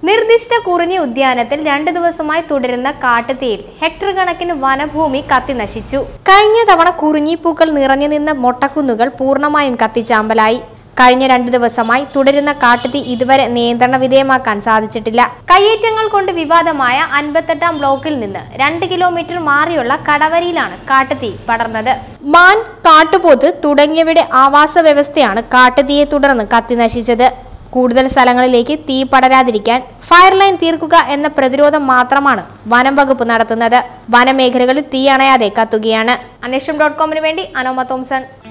നിർദ്ദിഷ്ട കുറിഞ്ഞി ഉദ്യാനത്തിൽ രണ്ടു ദിവസമായി തുടരുന്ന കാട്ടുതീയിൽ ഹെക്ടർ കണക്കിന് വനഭൂമി കത്തി നശിച്ചു കഴിഞ്ഞ തവണ കുറിഞ്ഞിപ്പൂക്കൾ നിറഞ്ഞു നിന്ന മൊട്ടക്കുന്നുകൾ പൂർണ്ണമായും കത്തിച്ചാമ്പലായി കഴിഞ്ഞ രണ്ടു ദിവസമായി തുടരുന്ന കാട്ടുതീ ഇതുവരെ നിയന്ത്രണ വിധേയമാക്കാൻ സാധിച്ചിട്ടില്ല കയ്യേറ്റങ്ങൾ കൊണ്ട് വിവാദമായ അൻപത്തെട്ടാം ബ്ലോക്കിൽ നിന്ന് രണ്ട് കിലോമീറ്റർ മാറിയുള്ള കടവരിയിലാണ് കാട്ടുതീ പടർന്നത് മാൻ കാട്ടുപോത്ത് തുടങ്ങിയവയുടെ ആവാസ വ്യവസ്ഥയാണ് കാട്ടുതീയെ തുടർന്ന് കത്തി നശിച്ചത് കൂടുതൽ സ്ഥലങ്ങളിലേക്ക് തീ പടരാതിരിക്കാൻ ഫയർ ലൈൻ തീർക്കുക എന്ന പ്രതിരോധം മാത്രമാണ് വനം വകുപ്പ് നടത്തുന്നത് വനമേഖലകളിൽ തീ അണയാതെ കത്തുകയാണ് അന്വേഷണം ഡോട്ട് കോമിന് വേണ്ടി അനോമ തോംസൺ